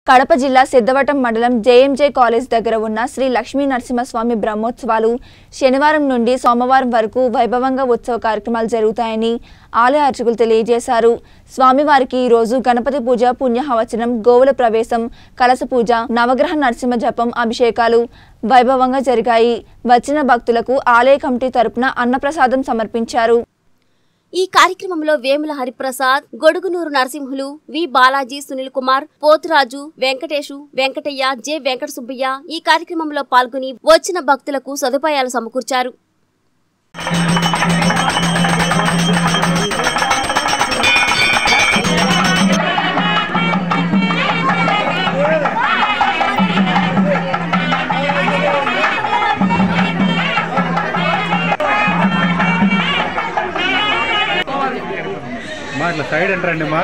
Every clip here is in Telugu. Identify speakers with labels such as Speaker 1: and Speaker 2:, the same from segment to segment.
Speaker 1: కడప జిల్లా సిద్ధవటం మండలం జేఎంజే కాలేజ్ దగ్గర ఉన్న శ్రీ లక్ష్మీ నరసింహస్వామి బ్రహ్మోత్సవాలు శనివారం నుండి సోమవారం వరకు వైభవంగా ఉత్సవ కార్యక్రమాలు జరుగుతాయని ఆలయ అర్చకులు తెలియజేశారు స్వామివారికి ఈ రోజు గణపతి పూజ పుణ్యహవచనం గోవుల ప్రవేశం కలస పూజ నవగ్రహ నరసింహ జపం అభిషేకాలు వైభవంగా జరిగాయి వచ్చిన భక్తులకు ఆలయ కమిటీ తరపున అన్నప్రసాదం సమర్పించారు
Speaker 2: ఈ కార్యక్రమంలో వేముల హరిప్రసాద్ గొడుగునూరు నరసింహులు వి బాలాజీ సునీల్ కుమార్ పోతురాజు వెంకటేశు వెంకటయ్య జె వెంకట సుబ్బయ్య ఈ కార్యక్రమంలో పాల్గొని వచ్చిన భక్తులకు సదుపాయాలు సమకూర్చారు
Speaker 3: మా ఇట్లా సైడ్ ఎంటరండి మా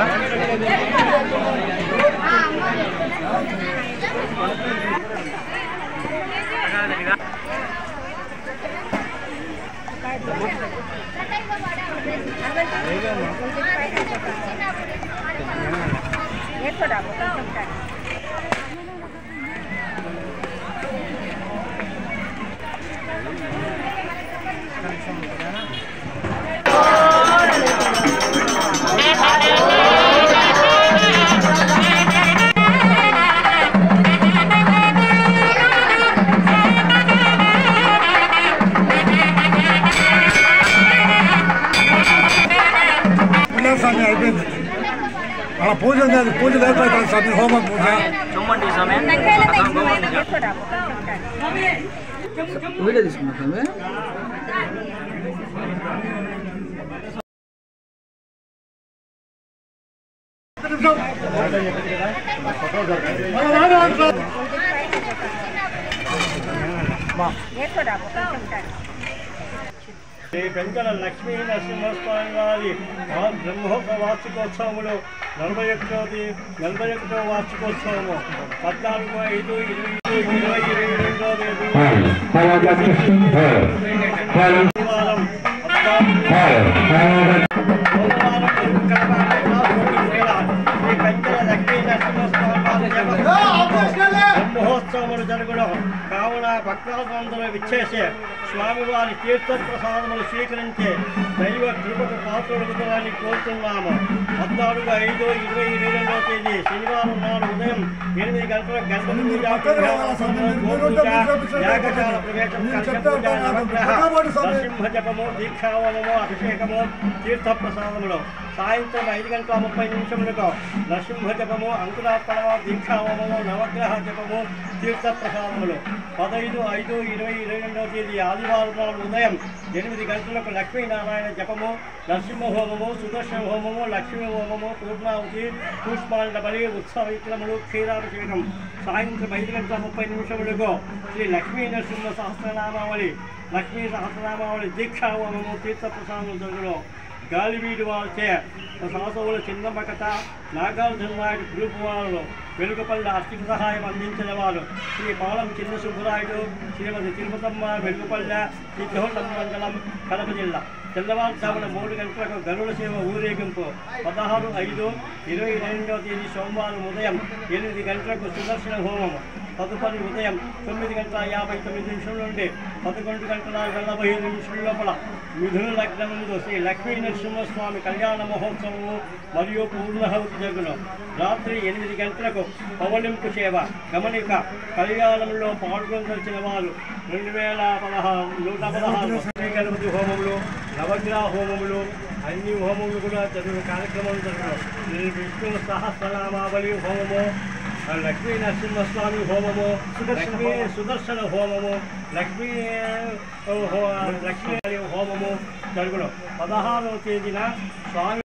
Speaker 4: పిల్లల స్వామి అయిపోయింది అలా పూజ ఉంది అది పూజ లేకపోతే స్వామి హోమం పూజ
Speaker 5: వీడియో తీసుకున్నా స్వామి
Speaker 6: శ్రీ పెంకల లక్ష్మీ నరసింహస్వామి వారి ఆ బ్రహ్మోత్సవ వార్షికోత్సవములు నలభై ఒకటోది నలభై ఒకటో వార్షికోత్సవము పద్నాలుగు ఐదు ఇరవై ఇరవై ఇరవై రెండో తేదీ శనివారం సోమవారం శ్రీ పెంకల లక్ష్మీ నరసింహస్వామి వారి బ్రహ్మోత్సవములు జరుగును కావున భక్తాదులందరూ విచ్చేసి స్వామివారి తీర్థ ప్రసాదములు స్వీకరించి దైవ కృపకు పాత్రలుగుతారని కోరుతున్నాము పద్నాలుగు ఐదు ఇరవై ఇరవై రెండవ తేదీ శనివారం నాడు ఉదయం ఎనిమిది గంటల గంటల పూజ పుణ్యావసరము, గోపూజ యాగశాల ప్రవేశం కలశ పూజ నవగ్రహ నరసింహ జపము దీక్షావనము అభిషేకము తీర్థ ప్రసాదములు సాయంత్రం ఐదు గంటల ముప్పై నిమిషములకు నరసింహ జపము అంకురార్పణ దీక్షావనము నవగ్రహ జపము తీర్థ ప్రసాదములు పదహైదు ఐదు ఇరవై ఇరవై రెండవ తేదీ ఆదివారం నాడు ఉదయం ఎనిమిది గంటలకు లక్ష్మీనారాయణ జపము నరసింహ హోమము సుదర్శన హోమము లక్ష్మీ హోమము పూర్ణావతి పుష్పాండ బలి ఉత్సవ విక్రములు క్షీరాభిషేకం సాయంత్రం ఐదు గంటల ముప్పై నిమిషములకు శ్రీ లక్ష్మీ నరసింహ సహస్రనామావళి లక్ష్మీ సహస్రనామావళి దీక్షా హోమము తీర్థ ప్రసాదం జరుగును గాలివీడి వారిచే సాసవుల చిన్నమ్మకత నాగార్జున నాయుడు గ్రూప్ వారు వెలుగుపల్లి ఆర్థిక సహాయం అందించిన వారు శ్రీ పాలం చిన్న సుబ్బరాయుడు శ్రీమతి తిరుపతమ్మ వెలుగుపల్లె విగ్రహం మండలం కడప జిల్లా తెల్లవారుజామున మూడు గంటలకు గరుడ సేవ ఊరేగింపు పదహారు ఐదు ఇరవై రెండవ తేదీ సోమవారం ఉదయం ఎనిమిది గంటలకు సుదర్శన హోమం తదుపరి ఉదయం తొమ్మిది గంటల యాభై తొమ్మిది నిమిషం నుండి పదకొండు గంటల నలభై ఐదు నిమిషం లోపల మిథున లగ్నం ముందు శ్రీ లక్ష్మీ నరసింహస్వామి కళ్యాణ మహోత్సవము మరియు పూర్ణహవతి జరుగును రాత్రి ఎనిమిది గంటలకు పవలింపు సేవ గమనిక కళ్యాణంలో పాల్గొనదలిచిన వారు రెండు వేల పదహారు నూట పదహారు శ్రీ గణపతి హోమములు నవగ్రహ హోమములు అన్ని హోమములు కూడా జరుగును కార్యక్రమం జరుగును శ్రీ విష్ణు సహస్రనామావళి హోమము లక్ష్మీ నరసింహస్వామి హోమము లక్ష్మీ సుదర్శన హోమము లక్ష్మీ హో- లక్ష్మీ హోమము జరుగును పదహారవ తేదీన స్వామి